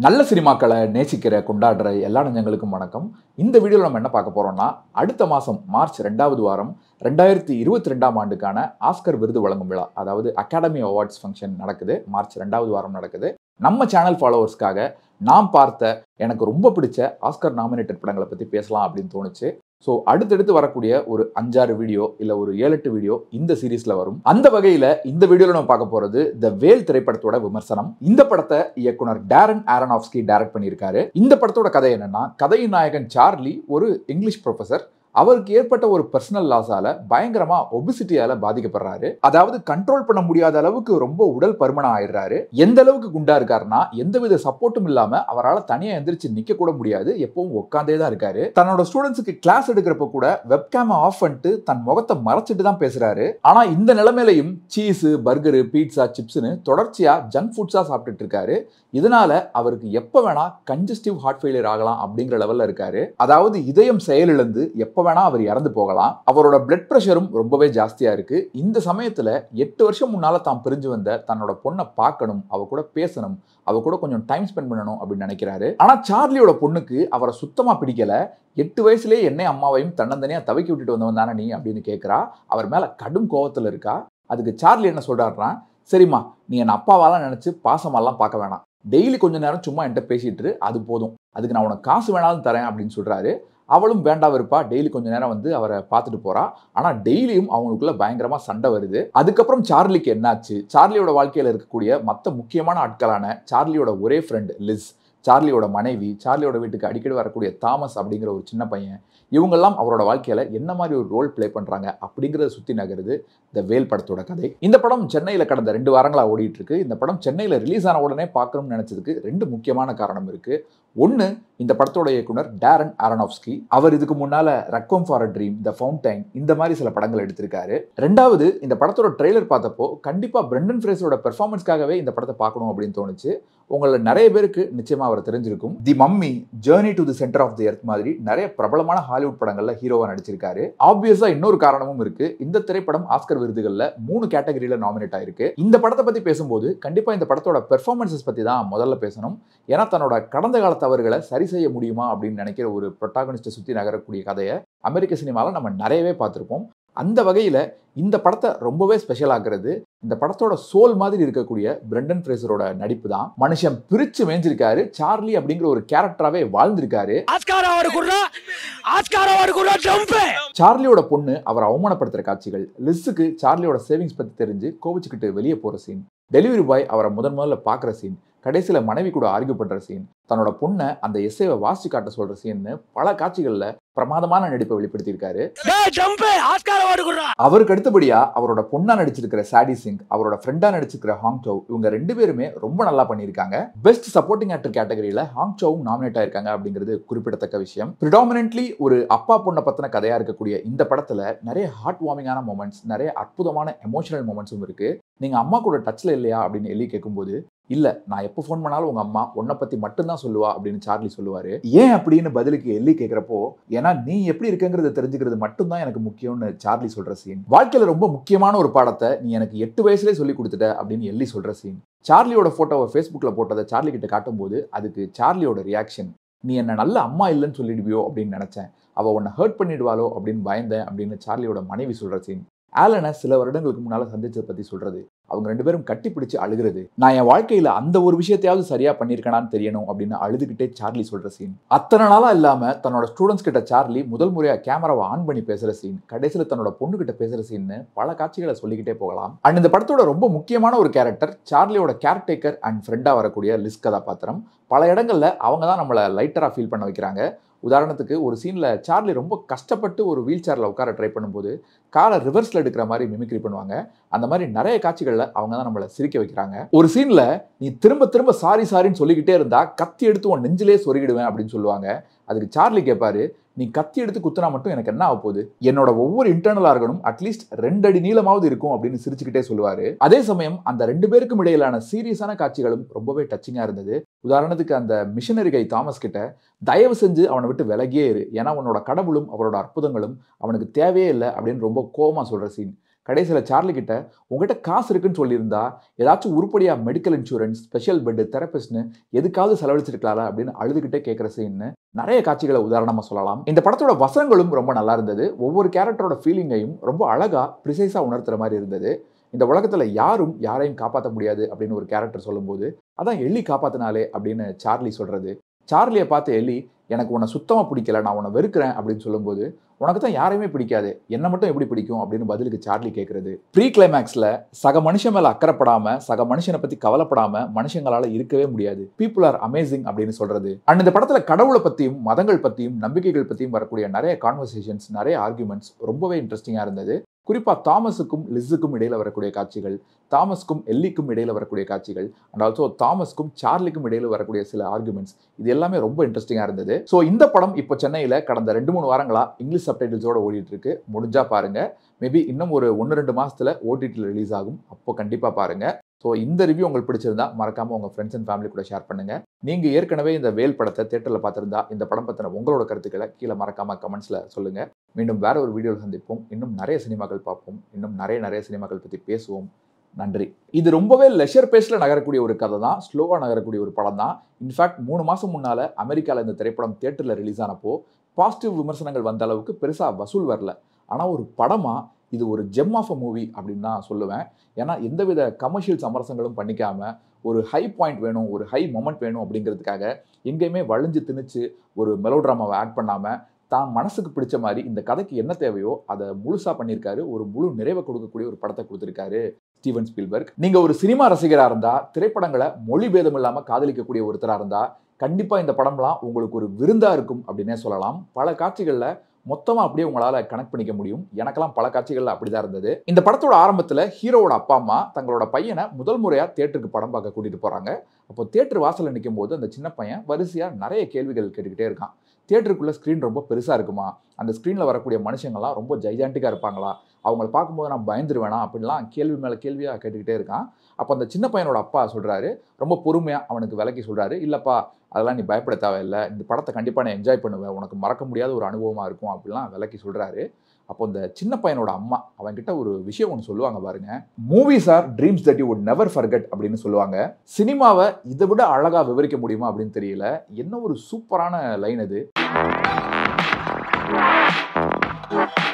நல்ல சினிமாக்களை நேசிக்கிற கொண்டாடுற எல்லா நெஞ்சங்களுக்கும் வணக்கம் இந்த வீடியோவில் நம்ம என்ன பார்க்க போறோம்னா அடுத்த மாதம் மார்ச் ரெண்டாவது வாரம் ரெண்டாயிரத்தி இருபத்தி ரெண்டாம் ஆண்டுக்கான ஆஸ்கர் விருது வழங்கும் விழா அதாவது அகாடமி அவார்ட்ஸ் ஃபங்க்ஷன் நடக்குது மார்ச் ரெண்டாவது வாரம் நடக்குது நம்ம சேனல் ஃபாலோவர்ஸ்க்காக நான் பார்த்த எனக்கு ரொம்ப பிடிச்ச ஆஸ்கர் நாமினேட்டட் படங்களை பற்றி பேசலாம் அப்படின்னு தோணுச்சு ஸோ அடுத்தடுத்து வரக்கூடிய ஒரு அஞ்சாறு வீடியோ இல்லை ஒரு ஏழு எட்டு வீடியோ இந்த சீரீஸில் வரும் அந்த வகையில் இந்த வீடியோவில் நம்ம பார்க்க போகிறது த வேல் திரைப்படத்தோட விமர்சனம் இந்த படத்தை இயக்குனர் டேரன் ஆரனாஃப்ஸ்கி டைரக்ட் பண்ணியிருக்காரு இந்த படத்தோட கதை என்னன்னா கதையின் நாயகன் சார்லி ஒரு இங்கிலீஷ் ப்ரொஃபசர் அவருக்கு ஏற்பட்ட ஒரு பர்சனல் லாஸால பயங்கரமா ஒபிசிட்டியால பாதிக்கப்படுறாரு அதாவது கண்ட்ரோல் பண்ண முடியாத அளவுக்கு ரொம்ப உடல் பருமனா ஆயிடுறாரு எந்த அளவுக்கு குண்டா இருக்காருன்னா எந்தவித சப்போர்ட்டும் இல்லாம அவரால் தனியா எந்திரிச்சு நிக்க கூட முடியாது எப்பவும் உட்காந்தே தான் இருக்காரு தன்னோட ஸ்டூடெண்ட்ஸுக்கு கிளாஸ் எடுக்கிறப்ப கூட வெப்கேம ஆஃப் பண்ணிட்டு தன் முகத்தை மறைச்சிட்டு தான் பேசுறாரு ஆனா இந்த நிலைமையிலையும் சீஸ் பர்கரு பீட்சா சிப்ஸ்னு தொடர்ச்சியா ஜங்க் ஃபுட்ஸா சாப்பிட்டுட்டு இருக்காரு இதனால அவருக்கு எப்ப வேணா கன்ஜஸ்டிவ் ஹார்ட் ஃபெயிலியர் ஆகலாம் அப்படிங்கிற லெவல்ல இருக்காரு அதாவது இதயம் செயலிழந்து எப்ப வேணா அவர் இறந்து போகலாம் அவரோட பிளட் ப்ரெஷரும் ரொம்பவே ஜாஸ்தியா இருக்கு இந்த சமயத்துல எட்டு வருஷம் முன்னால தான் பிரிஞ்சு வந்த தன்னோட பொண்ணை பார்க்கணும் அவ கூட பேசணும் அவ கூட கொஞ்சம் டைம் ஸ்பெண்ட் பண்ணணும் அப்படின்னு நினைக்கிறாரு ஆனா சார்லியோட பொண்ணுக்கு அவரை சுத்தமா பிடிக்கல எட்டு வயசுலேயே என்னை அம்மாவையும் தன்னந்தனியா தவிக்கி விட்டுட்டு வந்தவன் தானே நீ அப்படின்னு கேட்குறா அவர் மேல கடும் கோவத்துல இருக்கா அதுக்கு சார்லி என்ன சொல்றாருன்னா சரிம்மா நீ என் அப்பாவாலாம் நினைச்சு பாசமாலாம் பார்க்க வேணாம் டெய்லி கொஞ்ச நேரம் சும்மா என்கிட்ட பேசிட்டு இரு, அது போதும் அதுக்கு நான் உனக்கு காசு வேணாலும் தரேன் அப்படின்னு சொல்றாரு அவளும் வேண்டாம் இருப்பா டெய்லி கொஞ்ச நேரம் வந்து அவரை பார்த்துட்டு போறா ஆனா டெய்லியும் அவங்களுக்குள்ள பயங்கரமா சண்டை வருது அதுக்கப்புறம் சார்லிக்கு என்னாச்சு சார்லியோட வாழ்க்கையில இருக்கக்கூடிய மற்ற முக்கியமான ஆட்களான சார்லியோட ஒரே ஃப்ரெண்ட் லிஸ் சார்லியோட மனைவி சார்லியோட வீட்டுக்கு அடிக்கடி வரக்கூடிய தாமஸ் அப்படிங்கிற ஒரு சின்ன பையன் இவங்கெல்லாம் அவரோட வாழ்க்கையில என்ன மாதிரி ஒரு ரோல் ப்ளே பண்றாங்க அப்படிங்கிறத சுத்தி நகருது த வேல் படத்தோட கதை இந்த படம் சென்னையில் கடந்த ரெண்டு வாரங்களா ஓடிட்டு இருக்கு இந்த படம் சென்னையில் ரிலீஸ் ஆன உடனே பார்க்கணும்னு நினைச்சதுக்கு ரெண்டு முக்கியமான காரணம் இருக்கு ஒன்று இந்த படத்தோட இயக்குனர் டேரன் ஆரனாஃப்ஸ்கி அவர் இதுக்கு முன்னால requiem for a dream the fountain இந்த மாதிரி சில படங்கள் எடுத்திருக்காரு ரெண்டாவது இந்த படத்தோட ட்ரெய்லர் பார்த்தப்போ கண்டிப்பா பிரெண்டன் ஃப்ரேஸோட பெர்ஃபார்மன்ஸ்க்காகவே இந்த படத்தை பார்க்கணும் அப்படின்னு தோணுச்சு உங்கள நிறைய பேருக்கு நிச்சயமா அவர் தெரிஞ்சிருக்கும் the mummy journey to the centre of the earth மாதிரி நிறைய பிரபலமான ஹாலிவுட் படங்கள்ல ஹீரோவா நடிச்சிருக்காரு ஆப்வியஸா இன்னொரு காரணமும் இருக்கு இந்த திரைப்படம் ஆஸ்கர் விருதுகள்ல மூணு கேட்டகரியில நாமினேட் ஆயிருக்கு இந்த படத்தை பத்தி பேசும்போது கண்டிப்பா இந்த படத்தோட பெர்ஃபார்மன்ஸஸ் பத்தி தான் முதல்ல பேசணும் ஏன்னா தன்னோட கடந்த கால தவறுகளை சரி செய்ய முடியுமா அப்படின்னு நினைக்கிற ஒரு ப்ரொட்டாகனிஸ்ட்டை சுற்றி நகரக்கூடிய கதையை அமெரிக்க சினிமாவில் நம்ம நிறையவே பார்த்துருப்போம் அந்த வகையில் இந்த படத்தை ரொம்பவே ஸ்பெஷல் ஆக்குறது இந்த படத்தோட சோல் மாதிரி இருக்கக்கூடிய பிரெண்டன் ஃப்ரேசரோட நடிப்பு தான் மனுஷன் பிரிச்சு மேய்ஞ்சிருக்காரு சார்லி அப்படிங்கிற ஒரு கேரக்டராகவே வாழ்ந்திருக்காரு ஆஸ்கார் அவார்டு குடுறா ஆஸ்கார் அவார்டு குடுறா ட்ரம்ப் சார்லியோட பொண்ணு அவரை அவமானப்படுத்துற காட்சிகள் லிஸ்ஸுக்கு சார்லியோட சேவிங்ஸ் பத்தி தெரிஞ்சு கோவிச்சுக்கிட்டு வெளியே போற சீன் டெலிவரி பாய் அவரை முதன் முதல்ல பார்க்குற சீன் கடைசியில மனைவி கூட ஆர்கியூ பண்ற சீன் தன்னோட பொண்ணை அந்த எஸ்ஏவை வாசிச்சு காட்ட சொல்ற சீன்னு பல காட்சிகள்ல பிரமாதமான நடிப்பை வெளிப்படுத்தியிருக்காரு டேய் ட்ரம்ப் ஆஸ்கார் அவார்டு குடுறா அவருக்கு அடுத்தபடியா அவரோட பொண்ணா நடிச்சிருக்கிற சாடி சிங் அவரோட ஃப்ரெண்டா நடிச்சிருக்கிற ஹாங் சௌ இவங்க ரெண்டு பேருமே ரொம்ப நல்லா பண்ணியிருக்காங்க பெஸ்ட் சப்போர்ட்டிங் ஆக்டர் கேட்டகரியில ஹாங் சௌவும் நாமினேட் ஆயிருக்காங்க அப்படிங்கிறது குறிப்பிடத்தக்க விஷயம் ப்ரிடாமினென்ட்லி ஒரு அப்பா பொண்ணை பத்தின கதையா இருக்கக்கூடிய இந்த படத்துல நிறைய ஹார்ட் வார்மிங்கான மூமெண்ட்ஸ் நிறைய அற்புதமான எமோஷனல் மூமெண்ட்ஸும் இருக்கு நீங்க அம்மா கூட டச்ல இல்லையா அப்படின்னு எல்லி கேட்கும்போது இல்ல நான் எப்போ ஃபோன் பண்ணாலும் உங்க அம்மா உன்னை பத்தி மட்டும்தான் சொல்லுவா அப்படின்னு சார்லி சொல்லுவாரு ஏன் அப்படின்னு பதிலுக்கு எல்லி கேட்கிறப்போ ஏன்னா நீ எப்படி இருக்கங்கிறத தெரிஞ்சுக்கிறது மட்டும்தான் எனக்கு முக்கியம்னு சார்லி சொல்ற சீன் வாழ்க்கையில ரொம்ப முக்கியமான ஒரு பாடத்தை நீ எனக்கு எட்டு வயசுலேயே சொல்லி கொடுத்துட்ட அப்படின்னு எல்லி சொல்ற சீன் சார்லியோட போட்டோவை ஃபேஸ்புக்ல போட்டதை சார்லி கிட்ட காட்டும்போது அதுக்கு சார்லியோட ரியாக்ஷன் நீ என்ன நல்ல அம்மா இல்லைன்னு சொல்லிடுவியோ அப்படின்னு நினைச்சேன் அவ உன்னை ஹர்ட் பண்ணிடுவாளோ அப்படின்னு பயந்தேன் அப்படின்னு சார்லியோட மனைவி சொல்ற சீன் ஆலனை சில வருடங்களுக்கு முன்னால சந்திச்சதை பத்தி சொல்றது அவங்க ரெண்டு பேரும் கட்டி பிடிச்சு அழுகிறது நான் என் வாழ்க்கையில அந்த ஒரு விஷயத்தையாவது சரியா பண்ணியிருக்கேனான்னு தெரியணும் அப்படின்னு அழுதுகிட்டே சார்லி சொல்ற சீன் அத்தனை நாளா இல்லாம தன்னோட ஸ்டூடெண்ட்ஸ் கிட்ட சார்லி முதல் முறையா கேமராவை ஆன் பண்ணி பேசுற சீன் கடைசியில தன்னோட பொண்ணு கிட்ட பேசுற சீன்னு பல காட்சிகளை சொல்லிக்கிட்டே போகலாம் அண்ட் இந்த படத்தோட ரொம்ப முக்கியமான ஒரு கேரக்டர் சார்லியோட கேர்டேக்கர் அண்ட் ஃப்ரெண்டா வரக்கூடிய லிஸ் கதாபாத்திரம் பல இடங்கள்ல அவங்க தான் நம்மளை லைட்டரா ஃபீல் பண்ண வைக்கிறாங்க உதாரணத்துக்கு ஒரு சீனில் சார்லி ரொம்ப கஷ்டப்பட்டு ஒரு வீல் சேரில் உட்கார ட்ரை பண்ணும்போது காரை ரிவர்ஸில் எடுக்கிற மாதிரி மிமிக்ரி பண்ணுவாங்க அந்த மாதிரி நிறைய காட்சிகளில் அவங்க தான் நம்மளை சிரிக்க வைக்கிறாங்க ஒரு சீனில் நீ திரும்ப திரும்ப சாரி சாரின்னு சொல்லிக்கிட்டே இருந்தா கத்தி எடுத்து உன் நெஞ்சிலே சொருகிடுவேன் அப்படின்னு சொல்லுவாங்க அதுக்கு சார்லி கேட்பாரு நீ கத்தி எடுத்து குத்துனா மட்டும் எனக்கு என்ன ஆக போகுது என்னோட ஒவ்வொரு இன்டர்னல் ஆர்கனும் அட்லீஸ்ட் ரெண்டு அடி நீளமாவது இருக்கும் அப்படின்னு சிரிச்சுக்கிட்டே சொல்லுவாரு அதே சமயம் அந்த ரெண்டு பேருக்கும் இடையிலான சீரியஸான காட்சிகளும் ரொம்பவே டச்சிங்கா இருந்தது உதாரணத்துக்கு அந்த மிஷனரி கை தாமஸ் கிட்ட தயவு செஞ்சு அவனை விட்டு விலகியே இரு ஏன்னா அவனோட கடவுளும் அவரோட அற்புதங்களும் அவனுக்கு தேவையே இல்லை அப்படின்னு ரொம்ப கோவமா சொல்ற சீன் கடைசியில் சார்லி கிட்ட உங்ககிட்ட காசு இருக்குன்னு சொல்லியிருந்தா ஏதாச்சும் உருப்படியா மெடிக்கல் இன்சூரன்ஸ் ஸ்பெஷல் பெட் தெரபிஸ்ட்னு எதுக்காவது செலவழிச்சிருக்கலாம்ல அப்படின்னு அழுதுகிட்டே கேட்குற சீன்னு நிறைய காட்சிகளை உதாரணமாக சொல்லலாம் இந்த படத்தோட வசனங்களும் ரொம்ப நல்லா இருந்தது ஒவ்வொரு கேரக்டரோட ஃபீலிங்கையும் ரொம்ப அழகா ப்ரிசைஸாக உணர்த்துற மாதிரி இருந்தது இந்த உலகத்தில் யாரும் யாரையும் காப்பாற்ற முடியாது அப்படின்னு ஒரு கேரக்டர் சொல்லும்போது அதான் எள்ளி காப்பாத்தினாலே அப்படின்னு சார்லி சொல்றது சார்லியை பார்த்து எள்ளி எனக்கு உன்னை சுத்தமாக பிடிக்கல நான் உன்னை வெறுக்கிறேன் அப்படின்னு சொல்லும்போது உனக்கு தான் யாரையுமே பிடிக்காது என்ன மட்டும் எப்படி பிடிக்கும் அப்படின்னு பதிலுக்கு சார்லி கேட்கறது ப்ரீ கிளைமேக்ஸில் சக மனுஷன் மேலே அக்கறைப்படாம சக மனுஷனை பற்றி கவலைப்படாம மனுஷங்களால இருக்கவே முடியாது பீப்புள் ஆர் அமேசிங் அப்படின்னு சொல்றது அண்ட் இந்த படத்துல கடவுளை பற்றியும் மதங்கள் பற்றியும் நம்பிக்கைகள் பற்றியும் வரக்கூடிய நிறைய கான்வர்சேஷன்ஸ் நிறைய ஆர்குமெண்ட்ஸ் ரொம்பவே இன்ட்ரெஸ்டிங்காக இருந்தது குறிப்பாக தாமஸுக்கும் லிஸுக்கும் இடையில வரக்கூடிய காட்சிகள் தாமஸ்க்கும் எல்லிக்கும் இடையில வரக்கூடிய காட்சிகள் அண்ட் ஆல்சோ தாமஸ்க்கும் சார்லிக்கும் இடையில வரக்கூடிய சில ஆர்குமெண்ட்ஸ் இது எல்லாமே ரொம்ப இன்ட்ரெஸ்டிங்காக இருந்தது ஸோ இந்த படம் இப்போ சென்னையில் கடந்த ரெண்டு மூணு வாரங்களா இங்கிலீஷ் சப்டைட்டில்ஸோட ஓடிட்டு இருக்கு முடிஞ்சா பாருங்க மேபி இன்னும் ஒரு ஒன்று ரெண்டு மாசத்துல ஓடிடியில் ரிலீஸ் ஆகும் அப்போ கண்டிப்பாக பாருங்க ஸோ இந்த ரிவ்யூ உங்களுக்கு பிடிச்சிருந்தா மறக்காம உங்க ஃப்ரெண்ட்ஸ் அண்ட் ஃபேமிலி கூட ஷேர் பண்ணுங்க நீங்க ஏற்கனவே இந்த வேல் படத்தை தேட்டரில் பார்த்திருந்தா இந்த படம் பத்தின உங்களோட கருத்துக்களை கீழே மறக்காம கமெண்ட்ஸ்ல சொல்லுங்க மீண்டும் வேற ஒரு வீடியோவில் சந்திப்போம் இன்னும் நிறைய சினிமாக்கள் பார்ப்போம் இன்னும் நிறைய நிறைய சினிமாக்கள் பற்றி பேசுவோம் நன்றி இது ரொம்பவே லெஷர் பேஸில் நகரக்கூடிய ஒரு கதை தான் ஸ்லோவாக நகரக்கூடிய ஒரு படம் தான் இன்ஃபேக்ட் மூணு மாதம் முன்னால் அமெரிக்காவில் இந்த திரைப்படம் தேட்டரில் ரிலீஸ் ஆனப்போ பாசிட்டிவ் விமர்சனங்கள் வந்த அளவுக்கு பெருசாக வசூல் வரல ஆனால் ஒரு படமாக இது ஒரு ஜெம் ஆஃப் அ மூவி அப்படின்னு தான் சொல்லுவேன் ஏன்னா எந்தவித கமர்ஷியல் சமரசங்களும் பண்ணிக்காம ஒரு ஹை பாயிண்ட் வேணும் ஒரு ஹை மொமெண்ட் வேணும் அப்படிங்கிறதுக்காக எங்கேயுமே வழிஞ்சு திணிச்சு ஒரு மெலோட்ராமாவை ஆட் பண்ணாமல் தான் மனசுக்கு பிடிச்ச மாதிரி இந்த கதைக்கு என்ன தேவையோ அதை முழுசாக பண்ணியிருக்காரு ஒரு முழு நிறைவை கொடுக்கக்கூடிய ஒரு படத்தை கொடுத்துருக்காரு ஸ்டீவன் ஸ்பீல்பர்க் நீங்க ஒரு சினிமா ரசிகராக இருந்தா திரைப்படங்களை மொழி பேதம் இல்லாமல் காதலிக்கக்கூடிய ஒருத்தராக இருந்தா கண்டிப்பா இந்த படம்லாம் உங்களுக்கு ஒரு விருந்தா இருக்கும் அப்படின்னே சொல்லலாம் பல காட்சிகளில் மொத்தமாக அப்படியே உங்களால் கனெக்ட் பண்ணிக்க முடியும் எனக்கெல்லாம் பல காட்சிகள் அப்படிதான் இருந்தது இந்த படத்தோட ஆரம்பத்தில் ஹீரோவோட அப்பா அம்மா தங்களோட பையனை முதல் முறையாக தேட்டருக்கு படம் பார்க்க கூட்டிட்டு போறாங்க அப்போ தேட்டர் வாசலில் நிற்கும் போது அந்த சின்ன பையன் வரிசையாக நிறைய கேள்விகள் கேட்டுக்கிட்டே இருக்கான் தேட்டருக்குள்ள ஸ்க்ரீன் ரொம்ப பெருசாக இருக்குமா அந்த ஸ்க்ரீனில் வரக்கூடிய மனுஷங்கள்லாம் ரொம்ப ஜைஜாண்டிக்காக இருப்பாங்களா அவங்கள பார்க்கும்போது நான் பயந்துருவேனா அப்படின்லாம் கேள்வி மேலே கேள்வியாக கேட்டுக்கிட்டே இருக்கான் அப்போ அந்த சின்ன பையனோட அப்பா சொல்கிறாரு ரொம்ப பொறுமையாக அவனுக்கு விலக்கி சொல்கிறாரு இல்லைப்பா அதெல்லாம் நீ பயப்பட தேவையில்லை இந்த படத்தை கண்டிப்பாக நான் என்ஜாய் பண்ணுவேன் உனக்கு மறக்க முடியாத ஒரு அனுபவமாக இருக்கும் அப்படிலாம் விலக்கி சொல்கிறாரு அப்போ இந்த சின்ன பையனோட அம்மா அவன்கிட்ட ஒரு விஷயம் ஒன்று சொல்லுவாங்க பாருங்க movies are dreams that you would never forget அப்படின்னு சொல்லுவாங்க சினிமாவை இதை விட அழகாக விவரிக்க முடியுமா அப்படின்னு தெரியல என்ன ஒரு சூப்பரான லைன் அது